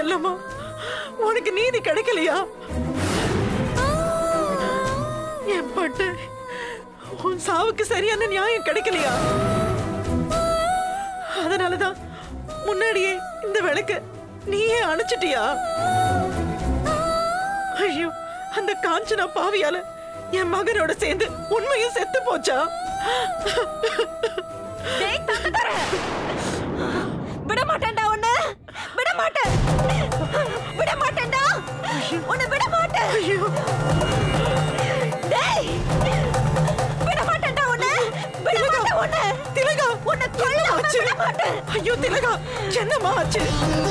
செல்லம்மா உனக்கு நீதி கிடைக்கலையா என் பட்டு உன் சாவுக்கு சரியான நியாயம் கிடைக்கலையா அதனாலதான் முன்னாடியே இந்த விளக்க நீயே அணைச்சிட்டியா ஐயோ அந்த காஞ்சனா பாவியால என் மகனோட சேர்ந்து உண்மையும் செத்து போச்சா டேய் தங்கதர விட மாட்டேன்டா உன்னை விட மாட்டேன் விட மாட்டேன்டா உன்னை விட மாட்டேன் ஐயோ டேய் விட மாட்டேன்டா உன்னை விட மாட்டேன் உன்னை திலகா உன்னை கொல்லாம ஆச்சு விட மாட்டேன் ஐயோ திலகா என்னம்மா ஆச்சு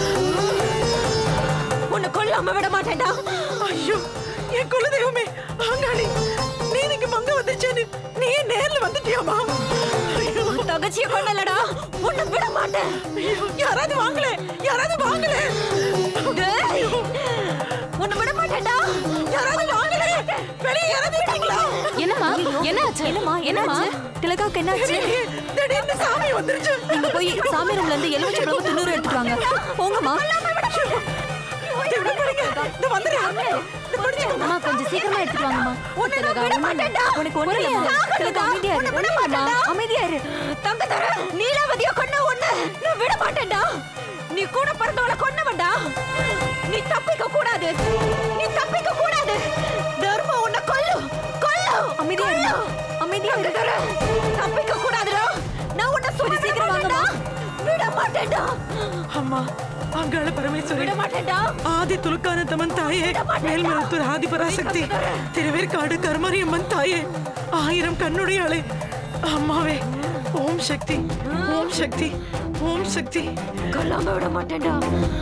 உன்னை கொல்லாம விட மாட்டேன்டா ஐயோ என் குலதெய்வமே ஆங்காளி நீதிக்கு மங்க வந்துச்சேன்னு நீ நேர்ல வந்துட்டியாமா ஐயோ தங்கச்சிய கொண்டலடா உன்னை விட மாட்டேன் ஐயோ யாராவது வாங்கல யாராவது வாங்கல டேய் உன்னை விட மாட்டேன்டா யாராவது வாங்கல வெளியே யாராவது இருக்கீங்களா என்னம்மா என்னாச்சு என்னம்மா என்னாச்சு திலகாக்கு என்னாச்சு தெரியலையே, திடீர்னு சாமி வந்துருச்சு நீங்க போய் சாமி ரூம்ல இருந்து எலுமிச்சை பழம் துண்ணூறு எடுத்துட்டு வாங்க போங்கம்மா இதை பிடிங்க. இந்த வந்துடுறேன். இந்த பிடிச்சுக்கோங்க. அம்மா கொஞ்சம் சீக்கிரமா எடுத்துட்டு வாங்கம்மா உன்னை நான் விட மாட்டேன்டா உனக்கு ஒண்ணு இல்லம்மா திலகா அமைதியா இரு விட மாட்டேன்டா அமைதியா இரு தங்க தர நீலாவதிய கொன்ன ஒண்ணு நான் விட மாட்டேன்டா நீ கூட பிறந்தவள கொன்னவன்டா நீ தப்பிக்க கூடாது நீ தப்பிக்க கூடாது தர்மம் உன்னை கொல்லு கொல்லு அமைதியா இரு அமைதியா இரு தர தப்பிக்க கூடாதுடா நான் உன்னை சும்மா சீக்கிரம் வாங்கடா விட மாட்டேன்டா அம்மா அங்காள பரமேஸ்வரி விட மாட்டேன்டா ஆதி துலுக்கானத்தம்மன் தாயே மேல்மருத்தூர் ஆதிபராசக்தி திருவேற்காடு கருமாரியம்மன் தாயே ஆயிரம் கண்ணுடையாளே அம்மாவே ஓம் சக்தி ஓம் சக்தி ஓம் சக்தி கொல்லாம விட மாட்டேன்டா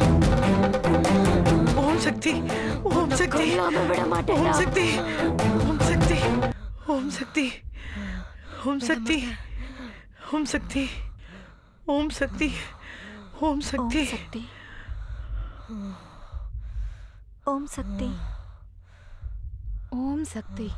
ஓம் சக்தி ஓம் சக்தி கொல்லாம விட மாட்டேன்டா ஓம் சக்தி ஓம் சக்தி ஓம் சக்தி ஓம் சக்தி ஓம் சக்தி ஓம் சக்தி ஓம் சக்தி சக்தி ஓம் சக்தி ஓம் சக்தி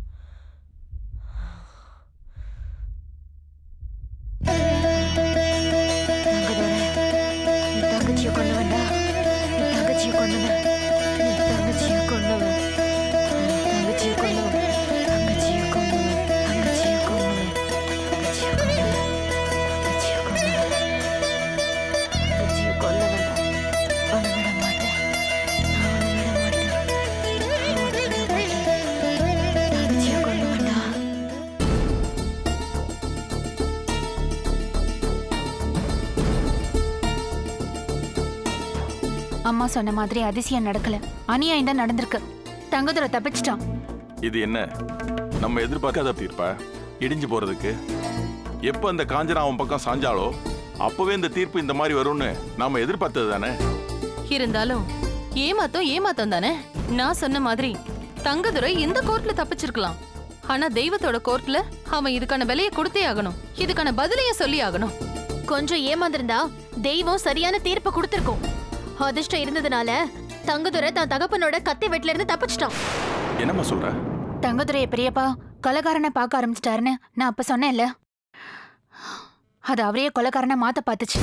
நீ தங்கச்சியை கொண்டவன்டா நீ தங்கச்சியை கொண்டவன் நீ தங்கச்சியை கொண்டவன் தங்கச்சியை கொண்டவன் தங்கச்சியை கொண்டவன் தங்கச்சியை கொண்டவன் தங்கச்சியை கொண்டவன் தங்கச்சியை கொண்டவன் தங்கச்சியை கொல்லவன்டா அவனை விட மாட்டேன் அவனை விட மாட்டேன் அவனை விட மாட்டேன் தங்கச்சியை கொண்டவன்டா அம்மா சொன்ன மாதிரி அதிசயம் நடக்கல அநியாயம் தான் நடந்திருக்கு தங்கதுரை தப்பிச்சிட்டான் இது என்ன நம்ம எதிர்பார்க்காத தீர்ப்பா இடிஞ்சு போறதுக்கு எப்ப அந்த காஞ்சனா அவன் பக்கம் சாஞ்சாலோ அப்பவே இந்த தீர்ப்பு இந்த மாதிரி வரும்னு நாம எதிர்பார்த்தது தானே இருந்தாலும் ஏமாத்தம் ஏமாத்தம் தானே நான் சொன்ன மாதிரி தங்கதுரை இந்த கோர்ட்ல தப்பிச்சிருக்கலாம் ஆனா தெய்வத்தோட கோர்ட்ல அவன் இதுக்கான விலையை கொடுத்தே ஆகணும் இதுக்கான பதிலையும் சொல்லி ஆகணும் கொஞ்சம் ஏமாந்திருந்தா தெய்வம் சரியான தீர்ப்பு கொடுத்திருக்கும் அதிர்ஷ்டம் இருந்ததுனால தங்கதுரை தான் தகப்பனோட கத்தி வெட்டில இருந்து தப்பிச்சிட்டான் என்னம்மா சொல்ற தங்கதுரைய பெரியப்பா கொலைகாரனை பார்க்க ஆரம்பிச்சிட்டாருன்னு நான் அப்ப சொன்னேன்ல அது அவரையே கொலைகாரனை மாத்த பார்த்துச்சு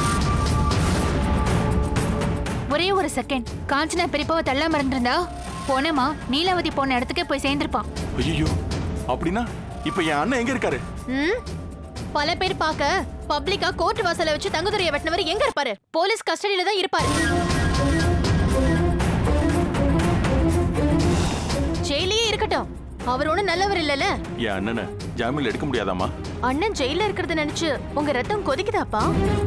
ஒரே ஒரு செகண்ட் காஞ்சனா பெரியப்பாவை தள்ளாம இருந்திருந்தா போனேமா நீலாவதி போன இடத்துக்கே போய் சேர்ந்திருப்பான் ஐயோ அப்படின்னா இப்ப என் அண்ணன் எங்க இருக்காரு ம்? பல பேர் பார்க்க பப்ளிக்கா கோர்ட் வாசல்ல வச்சு தங்கதுரையை வெட்டினவர் எங்க இருப்பாரு போலீஸ் கஸ்டடியில தான் இருப்பாரு ஜெயிலே இருக்கட்டும் அவர் ஒண்ணும் நல்லவர் இல்லல என் அண்ணனை ஜாமீன் எடுக்க முடியாதாம்மா அண்ணன் ஜெயில இருக்கிறத நினைச்சு உங்க ரத்தம் கொதிக்குதாப்பா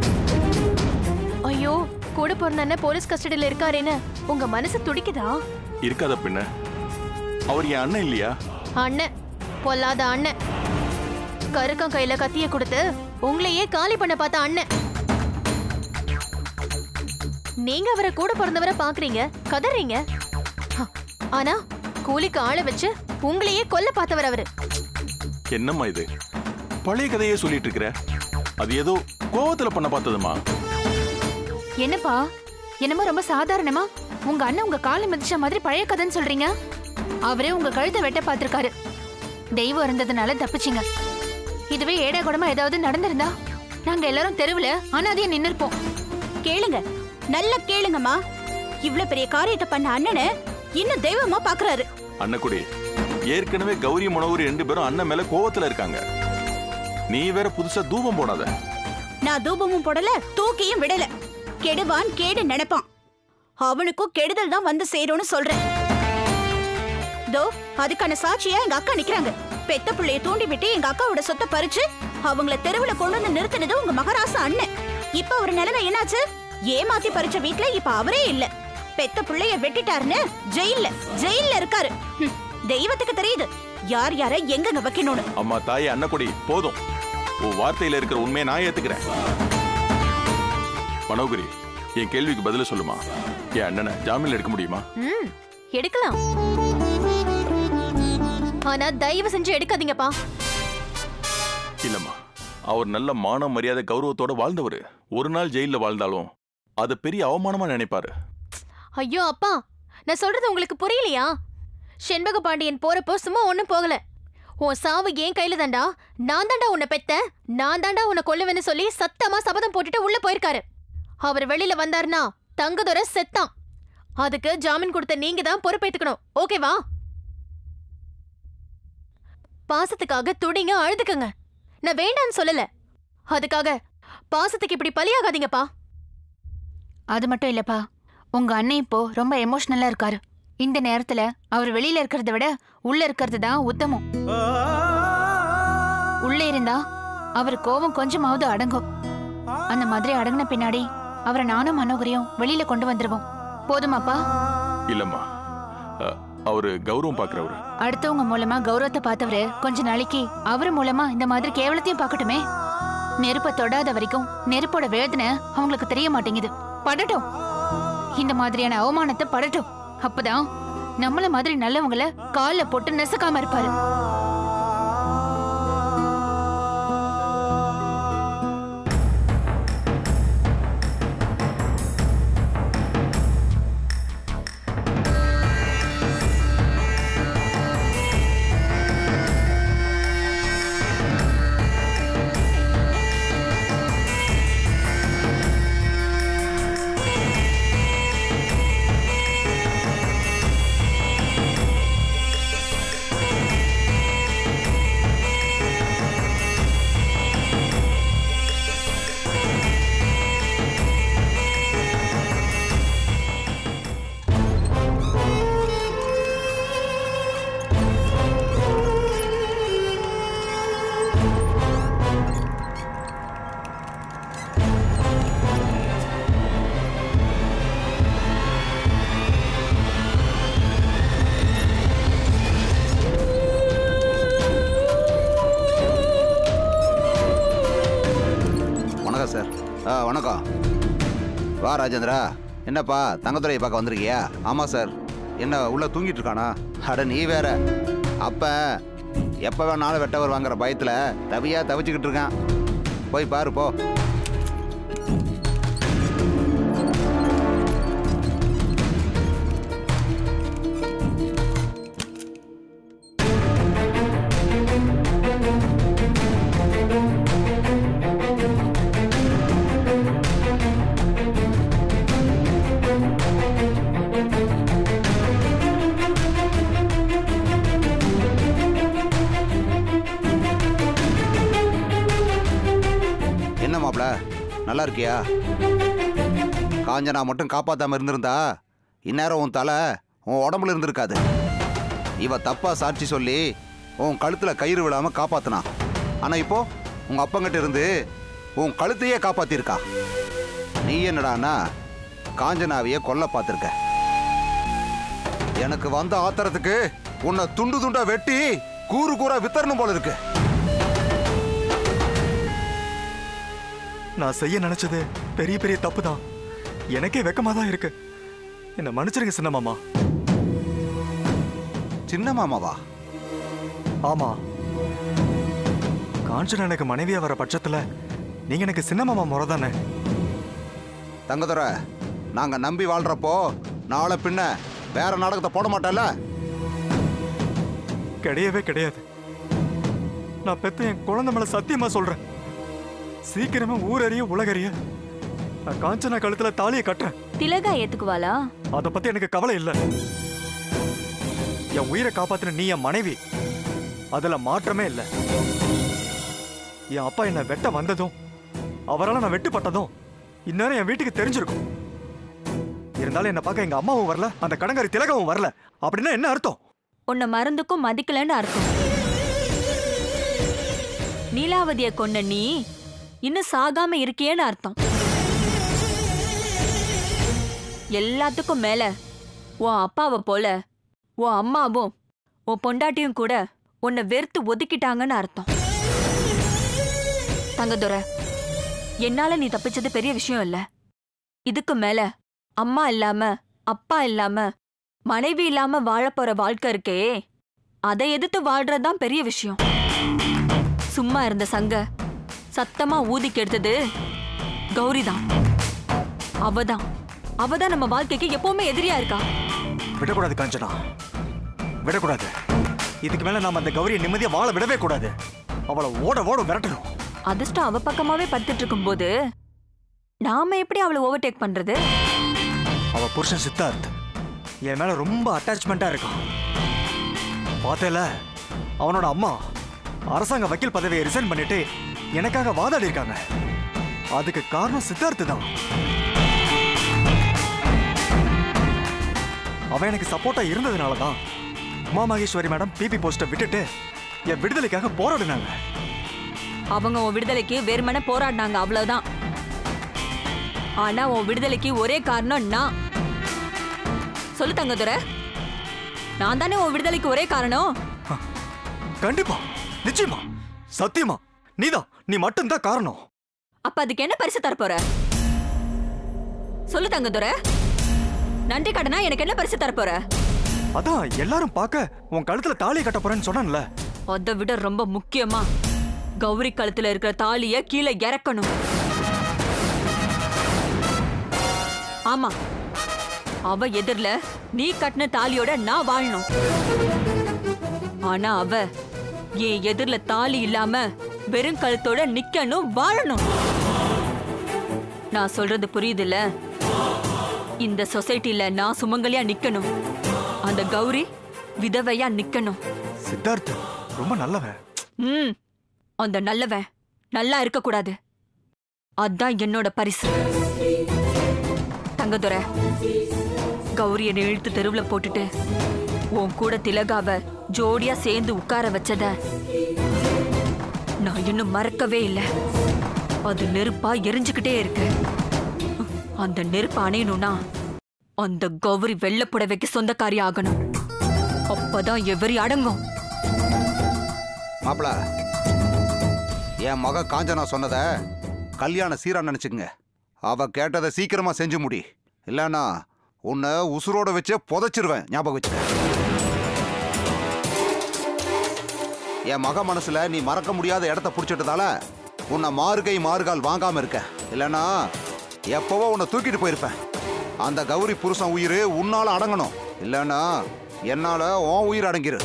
ஐயோ கூட பிறந்த அண்ணன் போலீஸ் கஸ்டடியில இருக்காரேன்னு உங்க மனசு துடிக்குதா இருக்காத பின்ன அவர் என் அண்ணன் இல்லையா அண்ணன் பொல்லாத அண்ணன் கருக்கம் கையில கத்திய கொடுத்து உங்களையே காலி பண்ண பார்த்த அண்ணன் நீங்க அவரை கூட பிறந்தவரை பாக்குறீங்க கதறீங்க ஹ, ஆனா கூலிக்கு ஆளை வச்சு உங்களையே கொல்ல பார்த்தவர் அவரு என்னம்மா இது பழைய கதையே சொல்லிட்டு இருக்கிற அது ஏதோ கோவத்துல பண்ண பார்த்ததுமா என்னப்பா என்னமோ ரொம்ப சாதாரணமா உங்க அண்ணன் உங்க காலை மிதிச்ச மாதிரி பழைய கதைன்னு சொல்றீங்க அவரே உங்க கழுத்தை வெட்ட பார்த்திருக்காரு தெய்வம் இருந்ததுனால தப்பிச்சிங்க இதுவே ஏடா கூடமா ஏதாவது நடந்திருந்தா நாங்க எல்லாரும் தெருவுல அனாதையா நின்னுருப்போம் கேளுங்க நல்லா கேளுங்கம்மா இவ்ளோ பெரிய காரியத்தை பண்ண அண்ணனை இன்னும் தெய்வமா பாக்குறாரு அன்னக்குடி ஏற்கனவே கௌரி மனோகரி ரெண்டு பேரும் அண்ணன் மேல கோவத்துல இருக்காங்க நீ வேற புதுசா தூபம் போடாத நான் தூபமும் போடல தூக்கியும் விடல கெடுவான் கேடு நினைப்பான் அவனுக்கும் கெடுதல் தான் வந்து சேரும்னு சொல்றேன் தோ அதுக்கான சாட்சியா எங்க அக்கா நிக்கிறாங்க பெத்த பிள்ளைய தூண்டி விட்டு எங்க அக்காவோட சொத்தை பறிச்சு அவங்கள தெருவுல கொண்டு வந்து நிறுத்தினது உங்க மகராச அண்ணன் இப்ப அவர் நிலைமை என்னாச்சு ஏமாத்தி பறிச்ச வீட்ல இப்ப அவரே இல்ல பெத்த பிள்ளைய வெட்டிட்டாருன்னு ஜெயில்ல ஜெயில்ல இருக்காரு ஹம், தெய்வத்துக்கு தெரியுது யார் யார எங்கெங்க வைக்கணும்னு அம்மா தாயே அன்னக்குடி போதும் உன் வார்த்தையில இருக்கிற உண்மையை நான் ஏத்துக்கிறேன் மனோகரி என் கேள்விக்கு பதில சொல்லுமா என் அண்ணனை ஜாமீன்ல எடுக்க முடியுமா ம் எடுக்கலாம் ஆனா தயவு செஞ்சு எடுக்காதீங்கப்பா இல்லம்மா அவர் நல்ல மான மரியாதை கௌரவத்தோட வாழ்ந்தவர் ஒரு நாள் ஜெயில்ல வாழ்ந்தாலும் அது பெரிய அவமானமா நினைப்பாரு ஐயோ அப்பா நான் சொல்றது உங்களுக்கு புரியலையா செண்பக பாண்டியன் போறப்போ சும்மா ஒண்ணும் போகல உன் சாவு ஏன் கையில தாண்டா நான் தாண்டா உன்னை பெத்த நான் தாண்டா உன்னை கொல்லுவேன்னு சொல்லி சத்தமா சபதம் போட்டுட்டு உள்ள போயிருக்காரு அவர் வெளியில வந்தாருன்னா தங்கதுரை செத்தான் அதுக்கு ஜாமீன் கொடுத்த நீங்க தான் பொறுப்பேத்துக்கணும் ஓகேவா பாசத்துக்காக துடிங்க அழுதுக்குங்க நான் வேண்டான்னு சொல்லல அதுக்காக பாசத்துக்கு இப்படி பலியாகாதீங்கப்பா அது மட்டும் இல்லப்பா உங்க அண்ணன் இப்போ ரொம்ப எமோஷனலா இருக்காரு இந்த நேரத்துல அவர் வெளியில இருக்கிறத விட உள்ள இருக்கிறது தான் உத்தமம் உள்ள இருந்தா அவர் கோபம் கொஞ்சமாவது அடங்கும் அந்த மாதிரி அடங்கின பின்னாடி அவரை நானும் மனோகரியும் வெளியில கொண்டு வந்துருவோம் போதுமாப்பா இல்லம்மா அ, அவரு கௌரவம் பாக்குறவரு அடுத்தவங்க மூலமா கௌரவத்தை பார்த்தவரு கொஞ்ச நாளைக்கு அவர் மூலமா இந்த மாதிரி கேவலத்தையும் பார்க்கட்டுமே நெருப்ப தொடாத வரைக்கும் நெருப்போட வேதனை அவங்களுக்கு தெரிய மாட்டேங்குது படட்டும் இந்த மாதிரியான அவமானத்தை படட்டும் அப்பதான் நம்மள மாதிரி நல்லவங்கள கால்ல போட்டு நெசக்காம இருப்பாரு வணக்கம் சார் ஆ வணக்கம் வா ராஜேந்திரா என்னப்பா தங்கத்துறையை பார்க்க வந்திருக்கியா ஆமாம் சார் என்ன உள்ள தூங்கிட்டு இருக்கானா அட நீ வேற அப்ப எப்போ வேணாலும் வெட்ட வருவாங்கிற பயத்தில் தவியா தவிச்சுக்கிட்டு இருக்கான் போய் பாரு போ என்ன மாப்ள நல்லா இருக்கியா காஞ்சனா மட்டும் காப்பாத்தாம இருந்திருந்தா இந்நேரம் உன் தலை உன் உடம்புல இருந்திருக்காது இவ தப்பா சாட்சி சொல்லி உன் கழுத்துல கயிறு விடாம காப்பாத்தினா ஆனா இப்போ உங்க அப்பங்கிட்ட இருந்து உன் கழுத்தையே காப்பாத்திருக்கா நீ என்னடான்னா காஞ்சனாவையே கொல்ல பார்த்திருக்க எனக்கு வந்த ஆத்திரத்துக்கு உன்னை துண்டு துண்டா வெட்டி கூறு கூறா வித்தரணும் போல இருக்கு நான் செய்ய நினைச்சது பெரிய பெரிய தப்பு தான் எனக்கே வெக்கமா தான் இருக்கு என்ன மன்னிச்சிருங்க சின்ன மாமா சின்ன மாமாவா ஆமா காஞ்சனா எனக்கு மனைவியா வர பட்சத்துல நீங்க எனக்கு சின்ன மாமா முறை தானே தங்கதுரை நாங்க நம்பி வாழ்றப்போ நாளை பின்ன வேற நாடகத்தை போட மாட்டேல்ல கிடையவே கிடையாது நான் பெத்த என் குழந்தை மேல சத்தியமா சொல்றேன் சீக்கிரமே ஊரறிய உலகறிய நான் காஞ்சனா கழுத்துல தாலியை கட்டுறேன் திலகா ஏத்துக்குவாளா அதை பத்தி எனக்கு கவலை இல்லை என் உயிரை காப்பாத்தின நீ என் மனைவி அதுல மாற்றமே இல்லை என் அப்பா என்னை வெட்ட வந்ததும் அவரால் நான் வெட்டுப்பட்டதும் இந்நேரம் என் வீட்டுக்கு தெரிஞ்சிருக்கும் இருந்தாலும் என்னை பார்க்க எங்க அம்மாவும் வரல அந்த கடங்காரி திலகாவும் வரல அப்படின்னா என்ன அர்த்தம் உன்னை மருந்துக்கும் மதிக்கலன்னு அர்த்தம் நீலாவதிய கொன்ன நீ இன்னும் சாகாம இருக்கியேன்னு அர்த்தம் எல்லாத்துக்கும் மேல உன் அப்பாவை போல உன் அம்மாவும் உன் பொண்டாட்டியும் கூட உன்னை வெறுத்து ஒதுக்கிட்டாங்கன்னு அர்த்தம் தங்கதுரை என்னால நீ தப்பிச்சது பெரிய விஷயம் இல்ல இதுக்கு மேல அம்மா இல்லாம அப்பா இல்லாம மனைவி இல்லாம வாழப் போற வாழ்க்கை இருக்கே அதை எதிர்த்து வாழ்றதுதான் பெரிய விஷயம் சும்மா இருந்த சங்க சத்தமா ஊதி கெடுத்தது கௌரி தான் அவதான் அவதான் நம்ம வாழ்க்கைக்கு எப்பவுமே எதிரியா இருக்கா விடக்கூடாது காஞ்சனா விடக்கூடாது இதுக்கு மேல நாம அந்த கௌரியை நிம்மதியா வாழ விடவே கூடாது அவளை ஓட ஓட விரட்டணும் அதிர்ஷ்டம் அவ பக்கமாவே படுத்துட்டு இருக்கும்போது நாம எப்படி அவளை ஓவர்டேக் பண்றது அவ புருஷன் சித்தார்த் என் மேல ரொம்ப அட்டாச்மெண்டா இருக்கான் பார்த்தேல அவனோட அம்மா அரசாங்க வக்கீல் பதவியை ரிசைன் பண்ணிட்டு எனக்காக வாதாடி இருக்காங்க அதுக்கு காரணம் சித்தார்த் தான் அவன் எனக்கு சப்போர்ட்டா இருந்ததுனால தான் உமா மகேஸ்வரி மேடம் பிபி போஸ்ட்டை விட்டுட்டு என் விடுதலைக்காக போராடினாங்க அவங்க உன் விடுதலைக்கு வெறுமனே போராடினாங்க அவ்வளவுதான் ஆனா உன் விடுதலைக்கு ஒரே காரணம் நான் சொல்லு தங்கதுரை நான் தானே உன் விடுதலைக்கு ஒரே காரணம் கண்டிப்பா நிச்சயமா சத்தியமா நீதான் நீ மட்டும்தான் காரணம் அப்ப அதுக்கு என்ன பரிசு தரப்போற சொல்லு தங்கதுரை நன்றி கடனா எனக்கு என்ன பரிசு தரப்போற அதான் எல்லாரும் பார்க்க உன் கழுத்துல தாலி கட்ட போறேன்னு சொன்னேன்ல அதை விட ரொம்ப முக்கியமா கௌரி கழுத்துல இருக்கிற தாலிய கீழே இறக்கணும் ஆமா அவ எதிர்ல நீ கட்டின தாலியோட நான் வாழணும் ஆனா அவ என் எதிர்ல தாலி இல்லாம வெறும் கழுத்தோட நிக்கணும் வாழணும் நான் சொல்றது புரியுதுல்ல இந்த சொசைட்டில நான் சுமங்கலியா நிக்கணும் அந்த கௌரி விதவையா நிக்கணும் சித்தார்த் ரொம்ப நல்லவன் ம் அந்த நல்லவன் நல்லா இருக்கக்கூடாது அதான் என்னோட பரிசு தங்கதுரை கௌரிய இழுத்து தெருவுல போட்டுட்டு உன் கூட திலகாவ ஜோடியா சேர்ந்து உட்கார வச்சத நான் இன்னும் மறக்கவே இல்லை அது நெருப்பா எரிஞ்சுக்கிட்டே இருக்கு அந்த நெருப்பு அணையணும்னா அந்த கௌரி வெள்ளை புடவைக்கு சொந்தக்காரி ஆகணும் அப்பதான் எவரி அடங்கும் மாப்பிள என் மக காஞ்சனா சொன்னத கல்யாண சீரா நினைச்சுங்க அவ கேட்டதை சீக்கிரமா செஞ்சு முடி இல்லைன்னா உன்னை உசுரோட வச்சே புதைச்சிருவேன் ஞாபகம் வச்சுக்க என் மக மனசுல நீ மறக்க முடியாத இடத்த பிடிச்சிட்டதால உன்னை மாறுகை மாறுகால் வாங்காம இருக்க இல்லைன்னா எப்பவோ உன்னை தூக்கிட்டு போயிருப்பேன் அந்த கௌரி புருஷன் உயிர் உன்னால அடங்கணும் இல்லைன்னா என்னால உன் உயிர் அடங்கிரு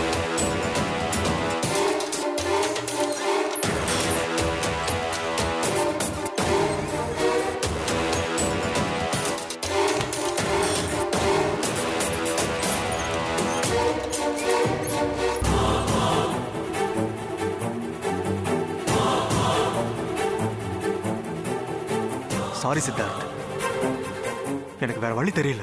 சாரி சித்தார்த் எனக்கு வேற வழி தெரியல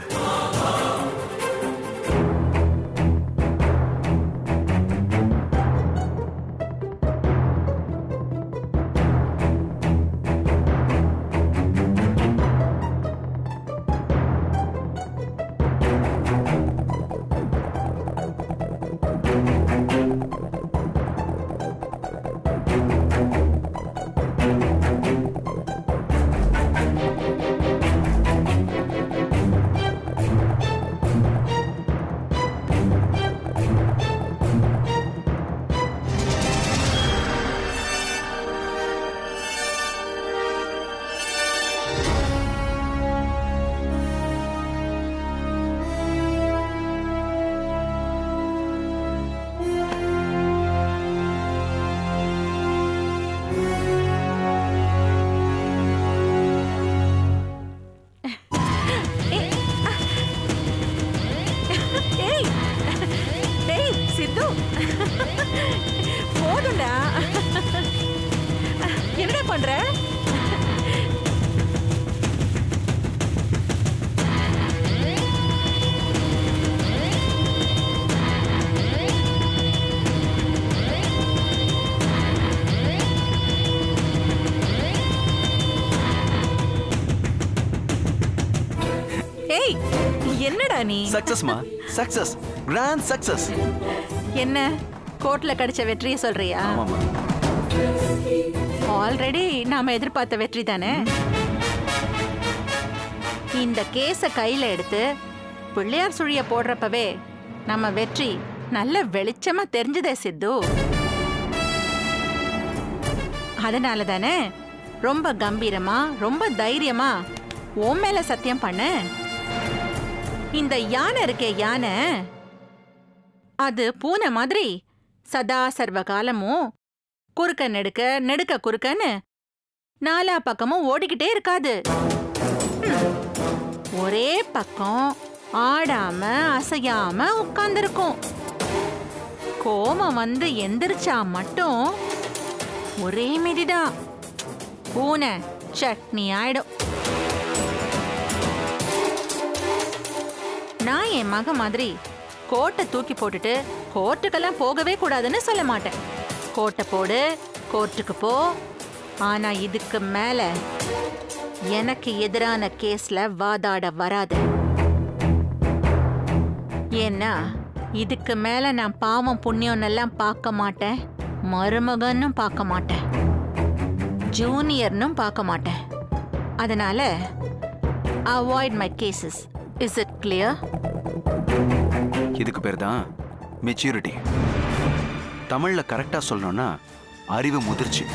வாடா என்னடா பண்ற ஏய் என்னடா நீ சக்சஸ்மா சக்சஸ் கிராண்ட் சக்சஸ் என்ன கோர்ட்ல கிடைச்ச வெற்றியை சொல்றியா ஆமாமா ஆல்ரெடி நாம எதிர்பார்த்த வெற்றி தானே இந்த கேஸ கையில எடுத்து பிள்ளையார் சுழிய போடுறப்பவே நம்ம வெற்றி நல்ல வெளிச்சமா தெரிஞ்சதே சித்து அதனால தானே ரொம்ப கம்பீரமா ரொம்ப தைரியமா உன் மேல சத்தியம் பண்ண இந்த யானை இருக்கே யானை அது பூனை மாதிரி சதா சர்வ காலமும் குறுக்க நெடுக்க நெடுக்க குறுக்கன்னு நாலா பக்கமும் ஓடிக்கிட்டே இருக்காது ஹம். ஒரே பக்கம் ஆடாம அசையாம உட்கார்ந்திருக்கும் கோமம் வந்து எந்திரிச்சா மட்டும் ஒரே மிதிதான் பூனை சட்னி ஆயிடும் நான் என் மக மாதிரி கோட்டை தூக்கி போட்டுட்டு கோர்ட்டுக்கெல்லாம் போகவே கூடாதுன்னு சொல்ல மாட்டேன் கோட்டை போடு கோர்ட்டுக்கு போ ஆனா இதுக்கு மேல எனக்கு எதிரான கேஸ்ல வாதாட வராது ஏன்னா இதுக்கு மேல நான் பாவம் புண்ணியம் எல்லாம் பார்க்க மாட்டேன் மருமகன்னும் பார்க்க மாட்டேன் ஜூனியர்னும் பார்க்க மாட்டேன் அதனால avoid my cases is it clear இதுக்கு பேர் தான் மெச்சூரிட்டி தமிழ்ல கரெக்டா சொல்லணும்னா அறிவு முதிர்ச்சி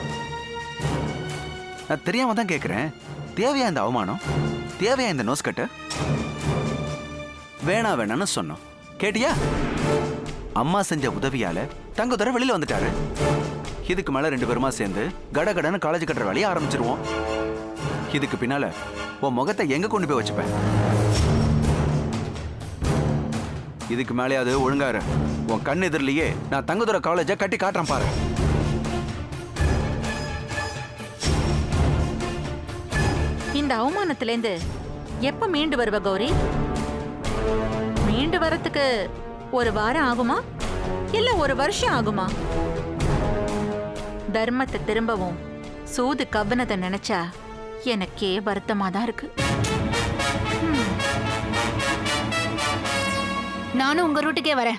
நான் தெரியாம தான் கேட்குறேன் தேவையா இந்த அவமானம் தேவையா இந்த நோஸ்கட்டு வேணா வேணான்னு சொன்னோம் கேட்டியா அம்மா செஞ்ச உதவியால தங்கதுரை வெளியில வந்துட்டாரு இதுக்கு மேல ரெண்டு பேருமா சேர்ந்து கடகடன்னு காலேஜ் கட்டுற வேலையை ஆரம்பிச்சிருவோம் இதுக்கு பின்னால உன் முகத்தை எங்க கொண்டு போய் வச்சுப்பேன் இதுக்கு மேலேயாவது ஒழுங்கா இரு உன் கண் எதிரிலேயே நான் தங்கதுரை காலேஜை கட்டி காட்டுறேன் பாரு இந்த அவமானத்திலேருந்து எப்ப மீண்டு வருவ கௌரி மீண்டு வரத்துக்கு ஒரு வாரம் ஆகுமா இல்ல ஒரு வருஷம் ஆகுமா தர்மத்தை திரும்பவும் சூது கவனத்தை நினைச்சா எனக்கே வருத்தமா தான் இருக்கு நானும் உங்க ரூட்டுக்கே வரேன்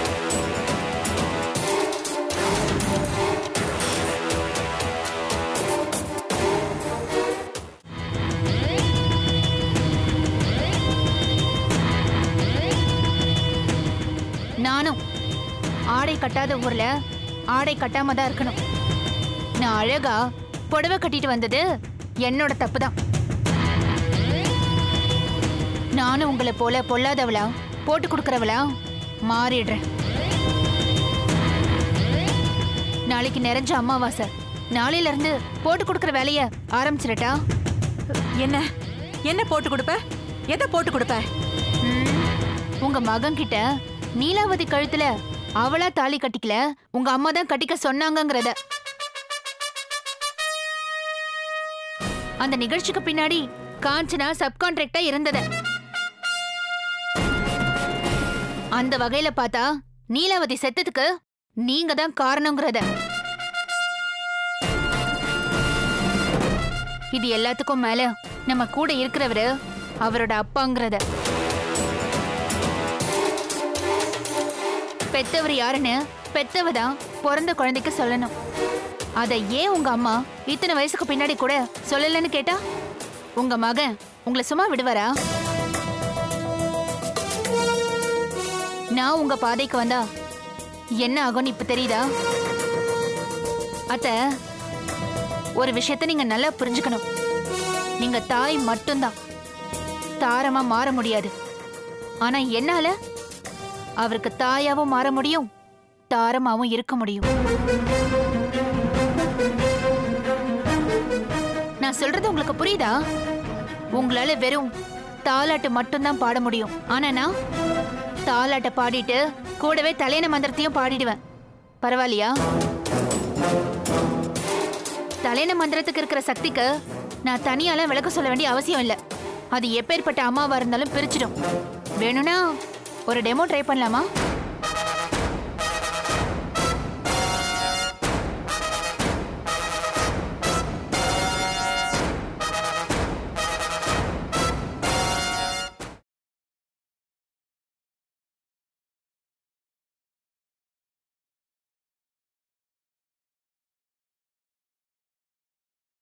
நானும் ஆடை கட்டாத ஊர்ல ஆடை கட்டாம தான் இருக்கணும் நான் அழகா புடவை கட்டிட்டு வந்தது என்னோட தப்பு தான் நானும் உங்களை போல பொல்லாதவளா போட்டு கொடுக்கறவளா மாறிடுறேன் நாளைக்கு நிறைஞ்ச அமாவாசை நாளையில இருந்து போட்டு கொடுக்கற வேலைய ஆரம்பிச்சிடட்டா என்ன என்ன போட்டு கொடுப்ப எதை போட்டு கொடுப்ப ம், உங்க மகன் கிட்ட நீலாவதி கழுத்துல அவளா தாலி கட்டிக்கல உங்க அம்மா தான் கட்டிக்க சொன்னாங்கங்கறத அந்த நிகழ்ச்சிக்கு பின்னாடி காஞ்சனா சப்கான்ட்ராக்டா இருந்தத அந்த வகையில பார்த்தா நீலாவதி செத்ததுக்கு நீங்க தான் காரணங்கிறத இது எல்லாத்துக்கும் மேல நம்ம கூட இருக்கிறவரு அவரோட அப்பாங்கிறத பெத்தவர் யாருன்னு பெத்தவ தான் பிறந்த குழந்தைக்கு சொல்லணும் அதை ஏன் உங்க அம்மா இத்தனை வயசுக்கு பின்னாடி கூட சொல்லலன்னு கேட்டா உங்க மகன் உங்களை சும்மா விடுவாரா நான் உங்க பாதைக்கு வந்தா என்ன ஆகும்னு இப்ப தெரியுதா அத்த ஒரு விஷயத்த நீங்க நல்லா புரிஞ்சுக்கணும் நீங்க தாய் மட்டும்தான் தாரமா மாற முடியாது ஆனா என்னால அவருக்கு தாயாவும் மாற முடியும் தாரமாவும் இருக்க முடியும் நான் சொல்றது உங்களுக்கு புரியுதா உங்களால வெறும் தாலாட்டு மட்டும்தான் பாட முடியும் ஆனா நான் தாலாட்ட பாடிட்டு கூடவே தலையண மந்திரத்தையும் பாடிடுவேன் பரவாயில்லையா தலையண மந்திரத்துக்கு இருக்கிற சக்திக்கு நான் தனியால விளக்க சொல்ல வேண்டிய அவசியம் இல்ல அது எப்பேற்பட்ட அம்மாவா இருந்தாலும் பிரிச்சிடும் வேணும்னா ஒரு டெமோ ட்ரை பண்ணலாமா